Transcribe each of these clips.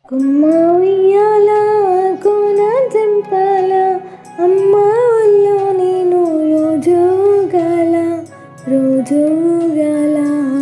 కుమ్మ ఉయ్యాల కోన చెంపాల అమ్మ ఒళ్ళో నేను రోజు గల రోజు గల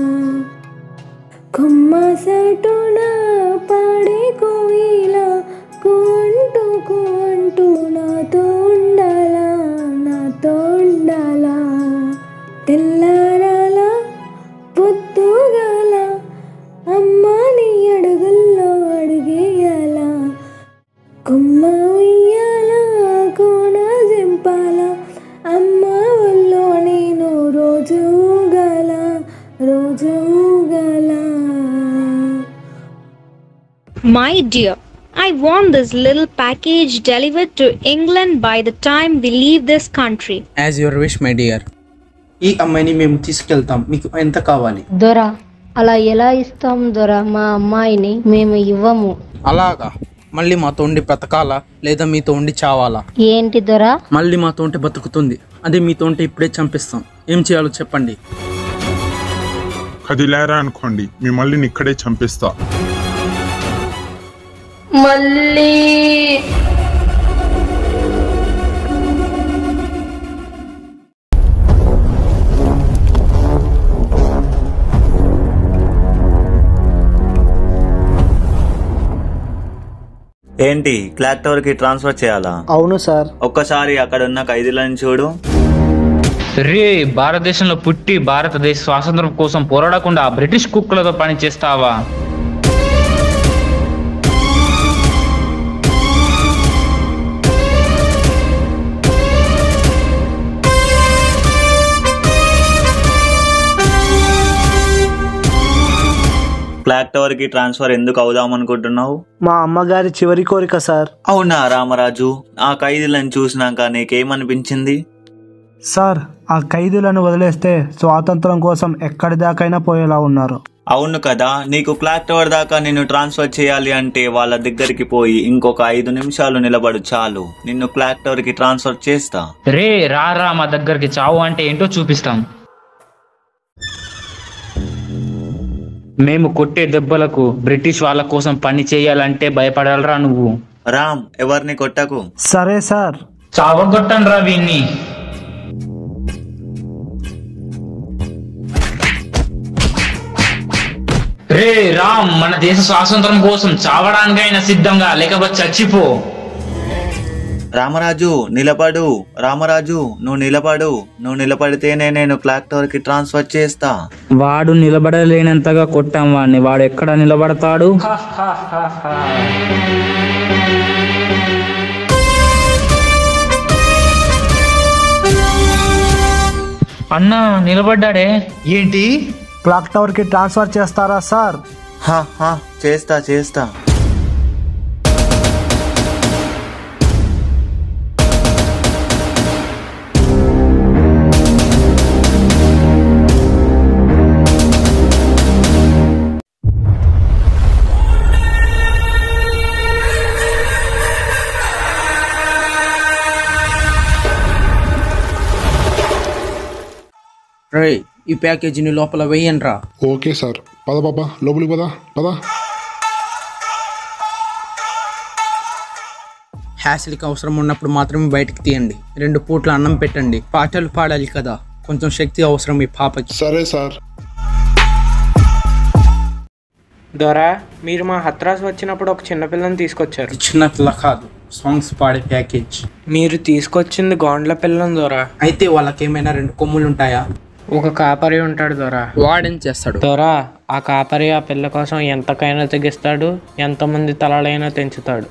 కొమ్మ సటున పాడే కోయిల కొంటూ కొంటూ నాతో ఉండాలా నాతో ఉండాలా తెల్లారాల పొద్దుగాల అమ్మ నీ అడుగుల్లో అడుగేయాల కొమ్మ ఉయ్యాల కోన జింపాల అమ్మ ఒళ్ళో నేను రోజు గల రోజు గల My dear, I want this little package delivered to England by the time we leave this country. As your wish my dear ఈ అమ్మాయిని మేము తీసుకెళ్తాం మీకు ఎంత కావాలి దొర అలా ఎలా ఇస్తాం దొర మా అమ్మాయిని మేము ఇవ్వము అలాగా మళ్ళీ మాతో ఉండి బ్రతకాలా లేదా మీతో ఉండి చావాలా ఏంటి దొర మళ్ళీ మాతో ఉంటే బతుకుతుంది అదే మీతో ఉంటే ఇప్పుడే చంపిస్తాం ఏం చేయాలో చెప్పండి కదిలారా అనుకోండి మిమ్మల్ని ఇక్కడే చంపిస్తా మళ్ళీ ఏంటి క్లాక్ టవర్ కి ట్రాన్స్ఫర్ చేయాలా అవును సార్ ఒక్కసారి అక్కడ ఉన్న ఖైదీలను చూడు రే భారతదేశంలో పుట్టి భారతదేశ స్వాతంత్రం కోసం పోరాడకుండా బ్రిటిష్ కుక్కలతో పని చేస్తావా క్లాక్ టవర్ కి ట్రాన్స్ఫర్ ఎందుకు అవుదాం అనుకుంటున్నావు మా అమ్మగారి చివరి కోరిక సార్ అవునా రామరాజు ఆ ఖైదీలను చూసినాక నీకేమనిపించింది సార్ ఆ ఖైదీలను వదిలేస్తే స్వాతంత్రం కోసం ఎక్కడి దాకైనా పోయేలా ఉన్నారు అవును కదా నీకు క్లాక్ టవర్ దాకా నిన్ను ట్రాన్స్ఫర్ చేయాలి అంటే వాళ్ళ దగ్గరికి పోయి ఇంకొక ఐదు నిమిషాలు నిలబడు చాలు నిన్ను క్లాక్ టవర్ కి ట్రాన్స్ఫర్ చేస్తా రే రా రా మా దగ్గరికి చావు అంటే ఏంటో చూపిస్తాం మేము కొట్టే దెబ్బలకు బ్రిటిష్ వాళ్ళ కోసం పని చేయాలంటే భయపడాలరా నువ్వు రామ్ ఎవరిని కొట్టకు సరే సార్ చావగొట్టండి రా వీన్ని రే రామ్ మన దేశ స్వాతంత్రం కోసం చావడానికైనా సిద్ధంగా లేకపోతే చచ్చిపో రామరాజు నిలబడు రామరాజు నువ్వు నిలబడు నువ్వు నిలబడితేనే నేను క్లాక్ టవర్ కి ట్రాన్స్ఫర్ చేస్తా వాడు నిలబడలేనంతగా కొట్టాం వాడిని వాడు ఎక్కడ నిలబడతాడు అన్నా నిలబడ్డాడే ఏంటి క్లాక్ టవర్ కి ట్రాన్స్ఫర్ చేస్తారా సార్ హా హా చేస్తా చేస్తా రే ఈ ప్యాకేజీని లోపల వేయండి రా ఓకే సార్ పద బాబా లోపలికి పద పద హ్యాసిల్కి అవసరం ఉన్నప్పుడు మాత్రమే బయటికి తీయండి రెండు పూట్ల అన్నం పెట్టండి పాటలు పాడాలి కదా కొంచెం శక్తి అవసరం ఈ పాపకి సరే సార్ దొరా మీరు మా హత్రాస్ వచ్చినప్పుడు ఒక చిన్నపిల్లని తీసుకొచ్చారు ఇది చిన్న పిల్ల కాదు సాంగ్స్ పాడే ప్యాకేజ్ మీరు తీసుకొచ్చింది గోండ్ల పిల్లని దొరా అయితే వాళ్ళకి ఏమైనా రెండు కొమ్ములు ఉంటాయా ఒక కాపరి ఉంటాడు దొరా వాడేం చేస్తాడు దొరా ఆ కాపరి ఆ పిల్ల కోసం ఎంతకైనా తెగిస్తాడు ఎంతమంది తలలైనా తెంచుతాడు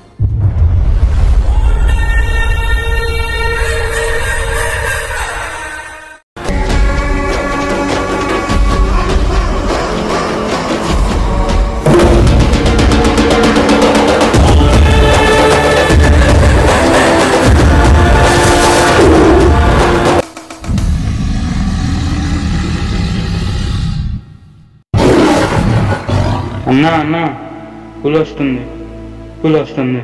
అన్నా అన్నా పులి వస్తుంది పులి వస్తుంది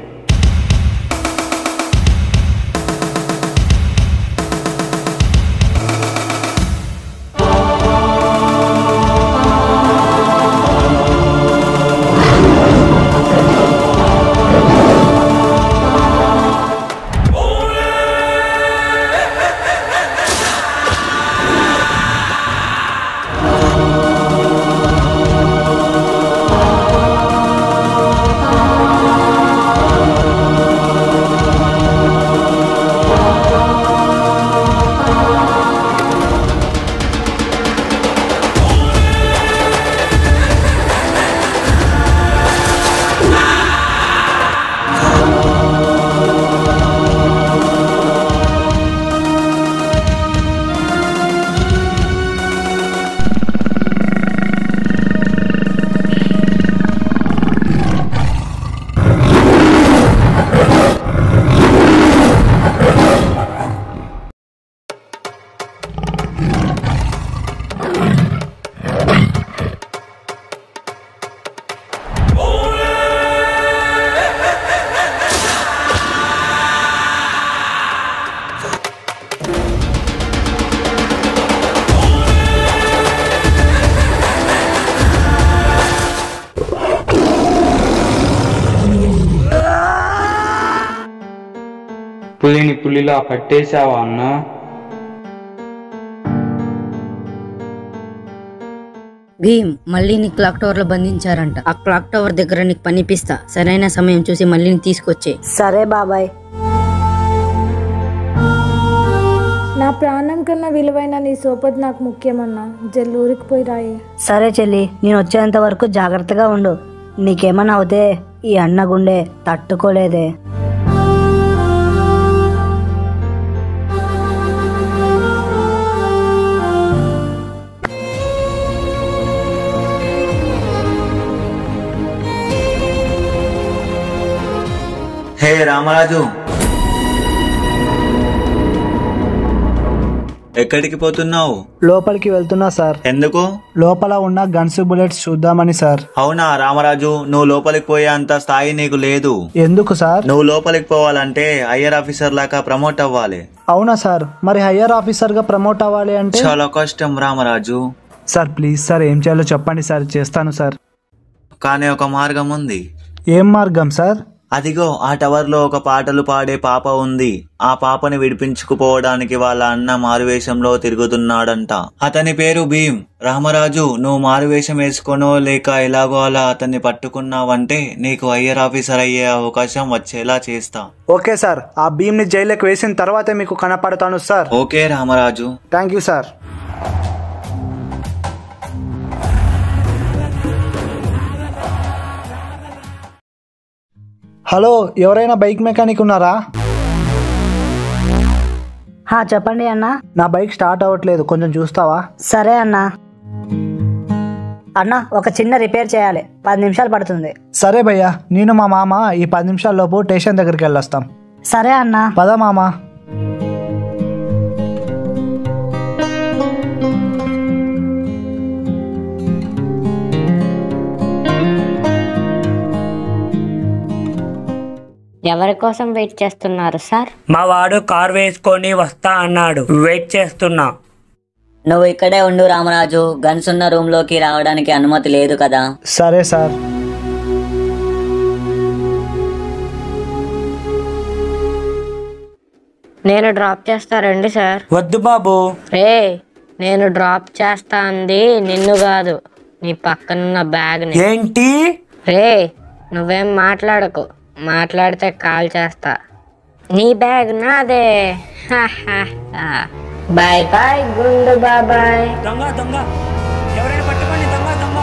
పులిని పులిలా పట్టేశావా అన్నా భీమ్ మళ్ళీ నీ క్లాక్ టవర్ లో బంధించారంట ఆ క్లాక్ టవర్ దగ్గర నీకు పనిపిస్తా సరైన సమయం చూసి మళ్ళీ తీసుకొచ్చే సరే బాబాయ్ నా ప్రాణం కన్నా విలువైన నీ సోపతి నాకు ముఖ్యమన్నా జల్లూరికి పోయి రాయి సరే చెల్లి నేను వచ్చేంత వరకు జాగ్రత్తగా ఉండు నీకేమన్నా అవుతే ఈ అన్న గుండె తట్టుకోలేదే హే రామరాజు ఎక్కడికి పోతున్నావు లోపలికి వెళ్తున్నా సార్ ఎందుకు లోపల ఉన్న గన్స్ బుల్లెట్స్ చూద్దామని సార్ అవునా రామరాజు నువ్వు లోపలికి పోయే అంత స్థాయి నీకు లేదు ఎందుకు సార్ నువ్వు లోపలికి పోవాలంటే హయ్యర్ ఆఫీసర్ లాగా ప్రమోట్ అవ్వాలి అవునా సార్ మరి హయ్యర్ ఆఫీసర్ గా ప్రమోట్ అవ్వాలి అంటే చాలా కష్టం రామరాజు సార్ ప్లీజ్ సార్ ఏం చేయాలో చెప్పండి సార్ చేస్తాను సార్ కానీ ఒక మార్గం ఉంది ఏం మార్గం సార్ అదిగో ఆ టవర్ లో ఒక పాటలు పాడే పాప ఉంది ఆ పాపని విడిపించుకుపోవడానికి వాళ్ళ అన్న మారువేషంలో తిరుగుతున్నాడంట అతని పేరు భీమ్ రామరాజు నువ్వు మారువేషం వేసుకోనో లేక ఎలాగో అలా అతన్ని పట్టుకున్నావంటే నీకు హయ్యర్ ఆఫీసర్ అయ్యే అవకాశం వచ్చేలా చేస్తా ఓకే సార్ ఆ భీమ్ ని జైలుకి వేసిన తర్వాతే మీకు కనపడతాను sir okay Ramaraju thank you sir hello ఎవరైనా బైక్ మెకానిక్ ఉన్నారా హా చెప్పండి అన్న నా బైక్ స్టార్ట్ అవ్వట్లేదు కొంచెం చూస్తావా సరే అన్న అన్న ఒక చిన్న రిపేర్ చేయాలి పది నిమిషాలు పడుతుంది సరే భయ్యా నేను మా మామ ఈ పది నిమిషాల్లోపు స్టేషన్ దగ్గరికి వెళ్ళొస్తాం సరే అన్న పద మామ ఎవరి కోసం వెయిట్ చేస్తున్నారు సార్ మా వాడు కార్ వేసుకొని వస్తా అన్నాడు వెయిట్ చేస్తున్నా నువ్వు ఇక్కడే ఉండు రామరాజు గన్స్ ఉన్న రూమ్ లోకి రావడానికి అనుమతి లేదు కదా సరే సార్ నేను డ్రాప్ చేస్తా రండి సార్ వద్దు బాబు రే నేను డ్రాప్ చేస్తా అంది నిన్ను కాదు నీ పక్కనున్న బ్యాగ్ని ఏంటి రే నువ్వేం మాట్లాడకు మాట్లాడితే కాల్ చేస్తా నీ బ్యాగ్ నాదే బాయ్ బాయ్ గుండు బాబాయ్ దొంగ దొంగ ఎవరైనా పట్టుకోండి దొంగ దొంగ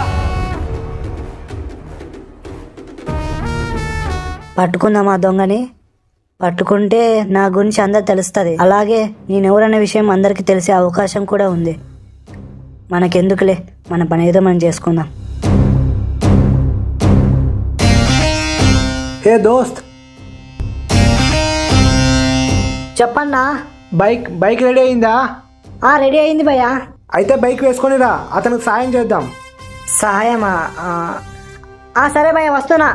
పట్టుకుందామా దొంగని పట్టుకుంటే నా గురించి అందరు తెలుస్తుంది అలాగే నేనెవరన్న విషయం అందరికీ తెలిసే అవకాశం కూడా ఉంది మనకెందుకులే మన పని ఏదో మనం చేసుకుందాం ఏ దోస్త్ చెప్పన్నా బైక్ బైక్ రెడీ అయిందా ఆ రెడీ అయింది భయ్యా అయితే బైక్ వేసుకొని రా అతనికి సాయం చేద్దాం సహాయమా ఆ, ఆ సరే భయ్యా వస్తున్నా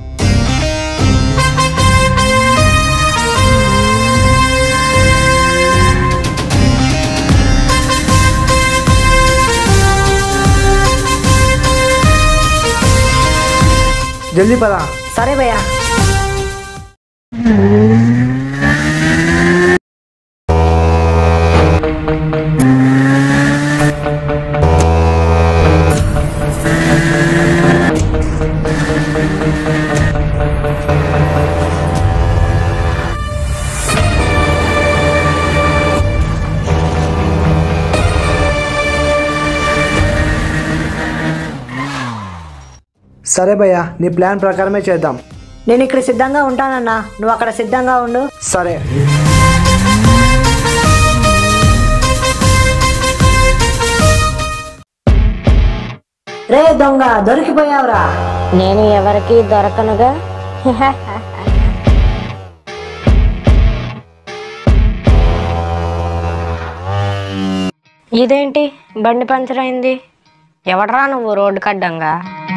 జల్దీ పదా సరే భయ్యా సరే భయ్యా నీ ప్లాన్ ప్రకారమే చేద్దాం నేను ఇక్కడ సిద్ధంగా ఉంటానన్నా నువ్వు అక్కడ సిద్ధంగా ఉండు సరే రే దొంగ దొరికిపోయావురా నేను ఎవరికి దొరకనుగా ఇదేంటి బండి పంచర్ అయింది ఎవడరా నువ్వు రోడ్డు కడ్డంగా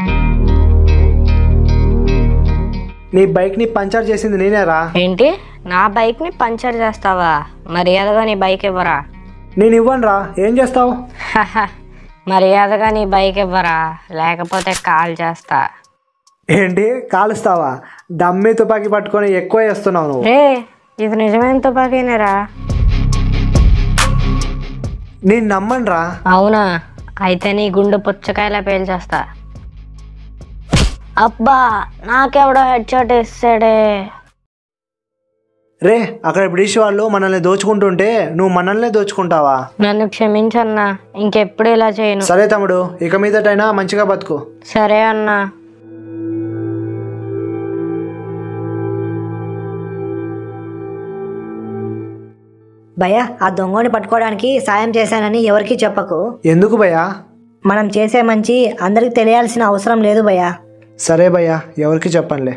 నీ బైక్ ని పంచర్ చేసింది నేనేరా ఏంటి నా బైక్ ని పంచర్ చేస్తావా మర్యాదగా నీ బైక్ ఇవ్వరా నేను ఇవ్వనురా ఏం చేస్తావు మర్యాదగా నీ బైక్ ఇవ్వరా లేకపోతే కాల్ చేస్తా ఏంటి కాలుస్తావా డమ్మి తుపాకీ పట్టుకొని ఎక్కువ చేస్తున్నావు నువ్వు రే ఇది నిజమైన తుపాకీనేరా నేను నమ్మనురా అవునా అయితే నీ గుండు పుచ్చకాయలా పేల్చేస్తా అబ్బా నాకెవడో హెడ్ షాట్ వేసాడే రే అక్కడ బ్రిటిష్ వాళ్ళు మనల్ని దోచుకుంటుంటే నువ్వు మనల్నే దోచుకుంటావా నన్ను క్షమించన్నా ఇంకెప్పుడు ఇలా చేయను సరే తమ్ముడు ఇక మీదటైనా మంచిగా బతుకు సరే అన్నా భయ్యా ఆ దొంగని పట్టుకోవడానికి సాయం చేశానని ఎవరికీ చెప్పకు ఎందుకు భయ్యా మనం చేసే మంచి అందరికి తెలియాల్సిన అవసరం లేదు భయ్యా సరే భయ్యా ఎవరికి చెప్పనులే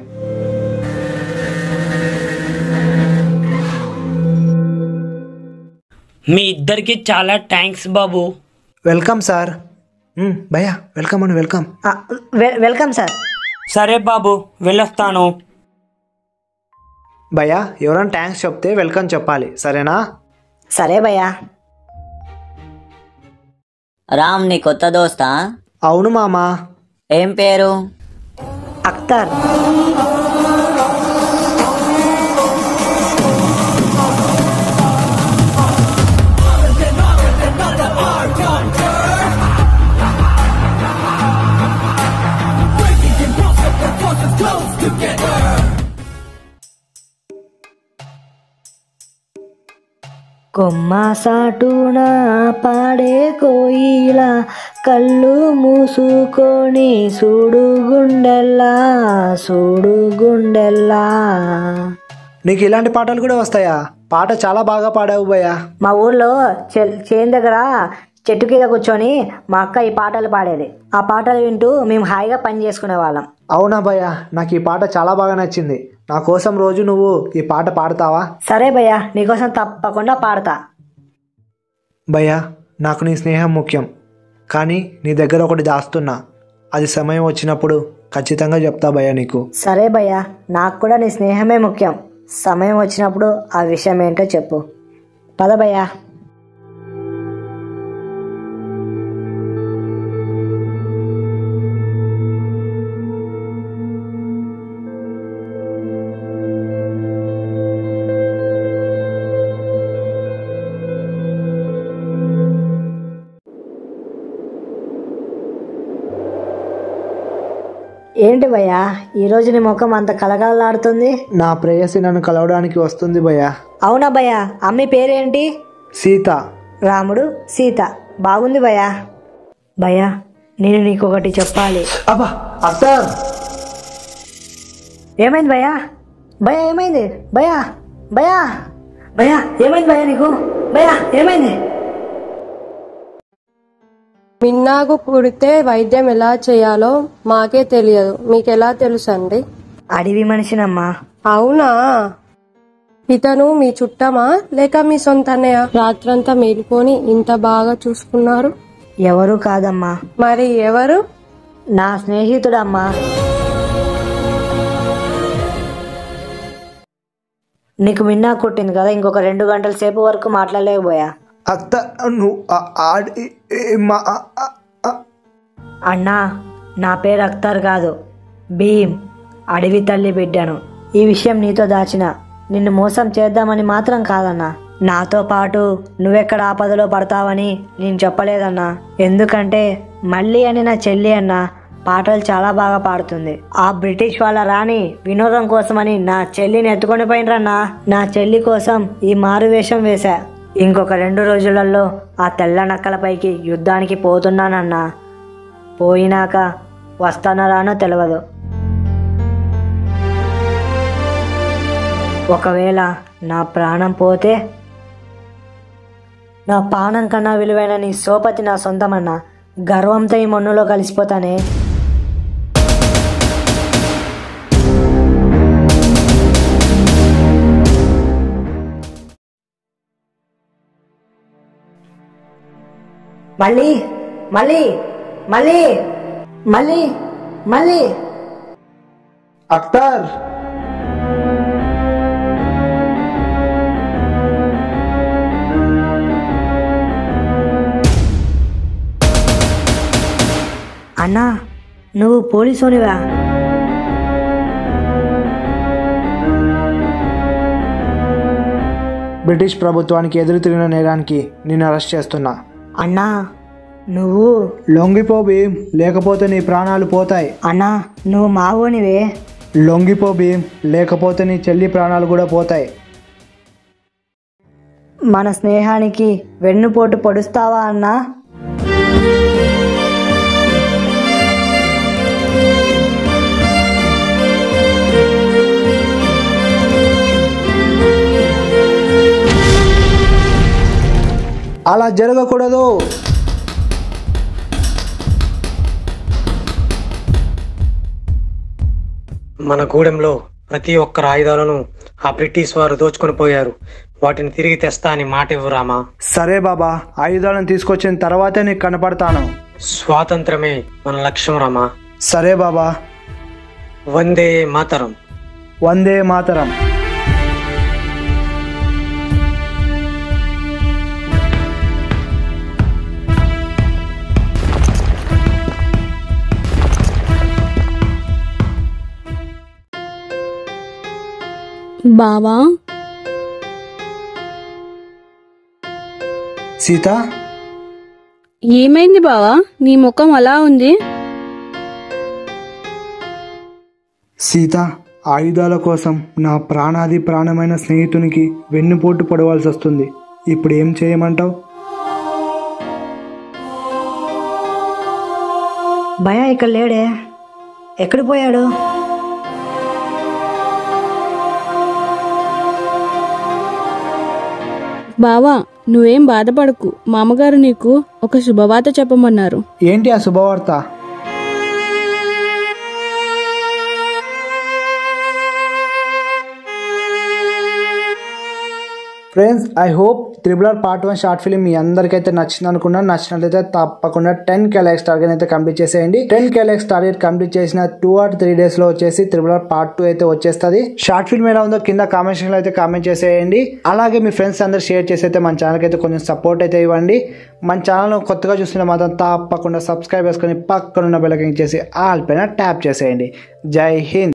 మీ ఇద్దరికి చాలా థ్యాంక్స్ బాబు వెల్కమ్ సార్ ఉమ్, భయ్యా వెల్కమ్ అని వెల్కమ్ వెల్కమ్ సార్ సరే బాబు వెళ్ళొస్తాను భయ్యా ఎవరైనా థ్యాంక్స్ చెప్తే వెల్కమ్ చెప్పాలి సరేనా సరే భయ్యా రామ్ నీ కొత్త దోస్తా అవును మామా ఏం పేరు అఖ్తర్ కొమ్మ సాటున పాడే కోయిల కళ్ళు మూసుకొని చూడు గుండెల్లా చూడు గుండెల్లా నీకు ఇలాంటి పాటలు కూడా వస్తాయా పాట చాలా బాగా పాడావు భయ్యా మా ఊర్లో చె- చేను దగ్గర చెట్టు కింద కూర్చొని మా అక్క ఈ పాటలు పాడేది ఆ పాటలు వింటూ మేము హాయిగా పని చేసుకునే వాళ్ళం అవునా భయ్యా నాకు ఈ పాట చాలా బాగా నచ్చింది నా కోసం రోజు నువ్వు ఈ పాట పాడతావా సరే భయ్యా నీకోసం తప్పకుండా పాడతా భయ్యా నాకు నీ స్నేహం ముఖ్యం కానీ నీ దగ్గర ఒకటి దాస్తున్నా అది సమయం వచ్చినప్పుడు ఖచ్చితంగా చెప్తా భయ్యా నీకు సరే భయ్యా నాకు కూడా నీ స్నేహమే ముఖ్యం సమయం వచ్చినప్పుడు ఆ విషయం ఏంటో చెప్పు పద భయ్యా ఏంటి భయ్యా ఈరోజు నీ ముఖం అంత కలకలలాడుతుంది నా ప్రేయసి నన్ను కలవడానికి వస్తుంది భయ్యా అవునా భయ్యా అమ్మి పేరేంటి సీత రాముడు సీత బాగుంది భయ్యా భయ్యా నేను నీకు ఒకటి చెప్పాలి అబ్బా అత్తార్ ఏమైంది భయ్యా భయ్యా ఏమైంది భయ్యా భయ్యా భయ్యా ఏమైంది భయ్యా నీకు భయ్యా ఏమైంది మిన్నాకు పుడితే వైద్యం ఎలా చేయాలో మాకే తెలియదు మీకు ఎలా తెలుసండి అడవి మనిషినమ్మా అవునా ఇతను మీ చుట్టమా లేక మీ సొంత అన్నయ్య రాత్రంతా మేలుకొని ఇంత బాగా చూసుకున్నారు ఎవరు కాదమ్మా మరి ఎవరు నా స్నేహితుడమ్మా నీకు మిన్నా కొట్టింది కదా ఇంకొక రెండు గంటల సేపు వరకు మాట్లాడలేకపోయా అత్త నువ్వు ఆ- ఆడి ఏ- మా ఆ- ఆ- ఆ- అన్నా నా పేరు అఖ్తర్ కాదు భీమ్ అడవి తల్లి బిడ్డను ఈ విషయం నీతో దాచిన నిన్ను మోసం చేద్దామని మాత్రం కాదన్నా నాతో పాటు నువ్వెక్కడ ఆపదలో పడతావని నేను చెప్పలేదన్నా ఎందుకంటే మళ్ళీ అని నా చెల్లి అన్న పాటలు చాలా బాగా పాడుతుంది ఆ బ్రిటిష్ వాళ్ళ రాణి వినోదం కోసమని నా చెల్లిని ఎత్తుకొని పోయినరన్నా నా చెల్లి కోసం ఈ మారు వేషం వేశా ఇంకొక రెండు రోజులలో ఆ తెల్ల నక్కలపైకి యుద్ధానికి పోతున్నానన్నా పోయినాక వస్తానో రానో తెలియదు ఒకవేళ నా ప్రాణం పోతే నా ప్రాణం కన్నా విలువైన నీ సోపతి నా సొంతమన్నా గర్వంతో ఈ మన్నులో కలిసిపోతానే మళ్ళీ మళ్ళీ మళ్ళీ మళ్ళీ మళ్ళీ అఖ్తర్ అన్నా నువ్వు పోలీసునివా బ్రిటిష్ ప్రభుత్వానికి ఎదురు తిరిగిన నేరానికి నేను అరెస్ట్ చేస్తున్నా అన్నా నువ్వు లొంగిపో భీమ్ లేకపోతే నీ ప్రాణాలు పోతాయి అన్నా నువ్వు మావోనివే లొంగిపో భీమ్ లేకపోతే నీ చెల్లి ప్రాణాలు కూడా పోతాయి మన స్నేహానికి వెన్నుపోటు పొడుస్తావా అన్నా అలా జరగకూడదు మన గూడెంలో ప్రతి ఒక్కరి ఆయుధాలను ఆ బ్రిటిష్ వారు దోచుకొని పోయారు వాటిని తిరిగి తెస్తా అని మాట ఇవ్వు రామా సరే బాబా ఆయుధాలను తీసుకొచ్చిన తర్వాతే నీకు కనపడతాను స్వాతంత్రమే మన లక్ష్యం రామా సరే బాబా వందే మాతరం వందే మాతరం బావా సీత ఏమైంది బావా నీ ముఖం అలా ఉంది సీత ఆయుధాల కోసం నా ప్రాణాది ప్రాణమైన స్నేహితునికి వెన్నుపోటు పడవలసి వస్తుంది ఇప్పుడు ఏం చేయమంటావు భయ ఇక్కడ లేడే ఎక్కడ పోయాడు బావా నువ్వేం బాధపడకు మామగారు నీకు ఒక శుభవార్త చెప్పమన్నారు ఏంటి ఆ శుభవార్త friends I hope triple R part one short film మీ అందరికైతే నచ్చింది అనుకున్నాను నచ్చినట్లయితే తప్పకుండా టెన్ కే లైక్స్ టార్గెట్ అయితే కంప్లీట్ చేసేయండి ten K likes target complete చేసిన టూ ఆర్ త్రీ డేస్ లో వచ్చేసి త్రిబుల్ ఆర్ పార్ట్ టూ అయితే వచ్చేస్తుంది షార్ట్ ఫిల్మ్ ఎలా ఉందో కింద కామెంట్ సెక్షన్ లో అయితే కామెంట్ చేసేయండి అలాగే మీ ఫ్రెండ్స్ అందరు షేర్ చేసి అయితే మన ఛానల్కి అయితే కొంచెం సపోర్ట్ అయితే ఇవ్వండి మన ఛానల్ కొత్తగా చూస్తున్న మాత్రం తప్పకుండా సబ్స్క్రైబ్ చేసుకొని పక్కనున్న బెల్ చేసి ఆల్ పైన ట్యాప్ చేసేయండి జై హింద్